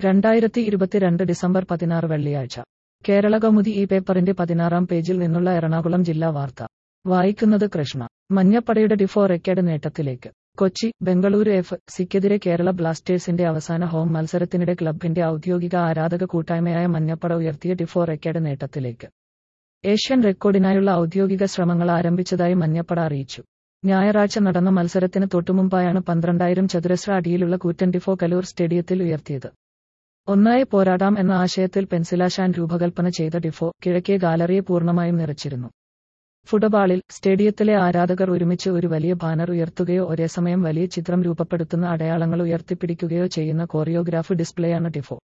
രണ്ടായിരത്തി ഇരുപത്തിരണ്ട് ഡിസംബർ പതിനാറ് വെള്ളിയാഴ്ച കേരള കൗമുദി ഈ പേപ്പറിന്റെ പതിനാറാം പേജിൽ നിന്നുള്ള എറണാകുളം ജില്ലാ വാർത്ത വായിക്കുന്നത് കൃഷ്ണ മഞ്ഞപ്പടയുടെ ഡിഫോ റെക്കോർഡ് നേട്ടത്തിലേക്ക് കൊച്ചി ബംഗളൂരു എഫ് സിക്കെതിരെ കേരള ബ്ലാസ്റ്റേഴ്സിന്റെ അവസാന ഹോം മത്സരത്തിനിടെ ക്ലബിന്റെ ഔദ്യോഗിക ആരാധക കൂട്ടായ്മയായ മഞ്ഞപ്പട ഉയർത്തിയ ഡിഫോ റെക്കോർഡ് നേട്ടത്തിലേക്ക് ഏഷ്യൻ റെക്കോർഡിനായുള്ള ഔദ്യോഗിക ശ്രമങ്ങൾ ആരംഭിച്ചതായി മഞ്ഞപ്പട അറിയിച്ചു ഞായറാഴ്ച നടന്ന മത്സരത്തിന് തൊട്ടുമുമ്പായാണ് പന്ത്രണ്ടായിരം ചതുരശ്ര അടിയിലുള്ള കൂറ്റൻ ഡിഫോ കലൂർ സ്റ്റേഡിയത്തിൽ ഉയർത്തിയത് ഒന്നായി പോരാടാം എന്ന ആശയത്തിൽ പെൻസിലാഷാൻ രൂപകൽപ്പന ചെയ്ത ഡിഫോ കിഴക്കേ ഗാലറിയെ പൂർണ്ണമായും നിറച്ചിരുന്നു ഫുട്ബോളിൽ സ്റ്റേഡിയത്തിലെ ആരാധകർ ഒരുമിച്ച് ഒരു വലിയ ബാനർ ഉയർത്തുകയോ ഒരേസമയം വലിയ ചിത്രം രൂപപ്പെടുത്തുന്ന അടയാളങ്ങൾ ഉയർത്തിപ്പിടിക്കുകയോ ചെയ്യുന്ന കോറിയോഗ്രാഫ് ഡിസ്പ്ലേയാണ് ഡിഫോ